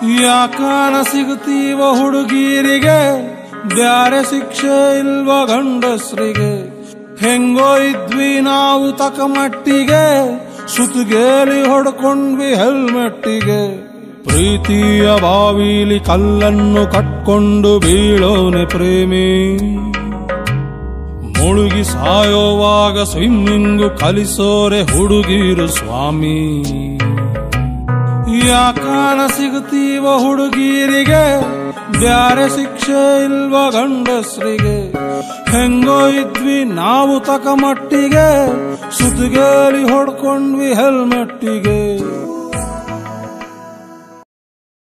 ಯಾಕಾನ ಸಿಗುತ್ತೀವ ಹುಡುಗೀರಿಗೆ ಬ್ಯಾರೆ ಶಿಕ್ಷೆ ಇಲ್ವ ಗಂಡಸ್ರಿಗೆ ಹೆಂಗೋ ಇದ್ವಿ ನಾವು ತಕ ಮಟ್ಟಿಗೆ ಸುತ್ತಗೇಲಿ ಹೊಡ್ಕೊಂಡ್ವಿ ಹೆಲ್ಮೆಟ್ಟಿಗೆ ಪ್ರೀತಿಯ ಬಾವಿಲಿ ಕಲ್ಲನ್ನು ಕಟ್ಕೊಂಡು ಬೀಳೋನೆ ಪ್ರೇಮಿ ಮುಳುಗಿ ಸಾಯೋವಾಗ ಸ್ವಿಮ್ಮಿಂಗು ಕಲಿಸೋರೆ ಹುಡುಗಿರು ಸ್ವಾಮಿ ಯಾಕಾನ ಸಿಗುತ್ತೀವ ಹುಡುಗೀರಿಗೆ ಬ್ಯಾರೆ ಶಿಕ್ಷೆ ಇಲ್ವ ಗಂಡಸ್ರಿಗೆ ಹೆಂಗೋ ಇದ್ವಿ ನಾವು ತಕ ಮಟ್ಟಿಗೆ ಸುತ್ತಗೇಲಿ ಹೊಡ್ಕೊಂಡ್ವಿ ಹೆಲ್ಮೆಟ್ಟಿಗೆ